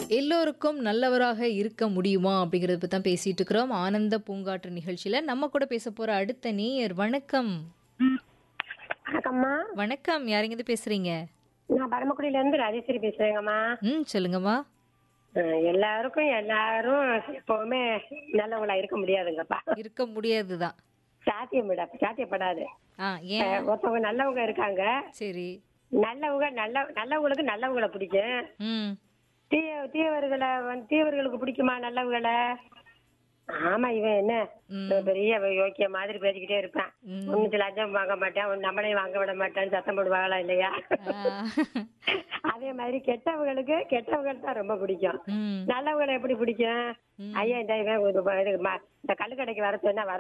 எல்லோருக்கும் நல்லவராக இருக்க முடியுமா அப்படிங்கறத பத்தி தான் பேசிட்டு இருக்கிறோம் ஆனந்த பூங்காற்று நிகழ்ச்சியில நம்ம கூட பேச போற அடுத்த நேயர் வணக்கம் வணக்கம்மா வணக்கம் யாருங்க பேசுறீங்க நான் பரமக்குடியில இருந்து ராஜேஸ்வரி பேசுறேங்கம்மா ம் சொல்லுங்கம்மா அஹ் எல்லாருக்கும் எல்லாரும் எப்பவுமே நல்லவங்களா இருக்க முடியாதுங்கப்பா இருக்க முடியாதுதான் சாத்தியம் விட சாத்தியப்படாது ஆ ஏன் அஹ் ஒருத்தவங்க நல்லவங்க இருக்காங்க சரி நல்லவங்க நல்ல நல்லவங்களுக்கு நல்லவங்களை பிடிக்கும் ம் தீய தீயவர்களை வந்து தீயவர்களுக்கு பிடிக்குமா நல்லவங்களை ஆமா இவன் என்ன இவன் பெரிய யோக்கிய மாதிரி பேசிக்கிட்டே இருப்பான் ம். ஒண்ணுத்துல லஞ்சம் வாங்க மாட்டான் ஒண்ணு நம்மளையும் வாங்க விட மாட்டான்னு சத்தம் போடுவாங்களா இல்லையா ஆ. அதே மாதிரி கெட்டவங்களுக்கு கெட்டவங்களுக்கு தான் ரொம்ப பிடிக்கும் ம் நல்லவங்களை எப்படி பிடிக்கும் ஐயா இந்த இவன் ஒரு இது ம- இந்த கல்லு கடைக்கு வர சொன்னா வர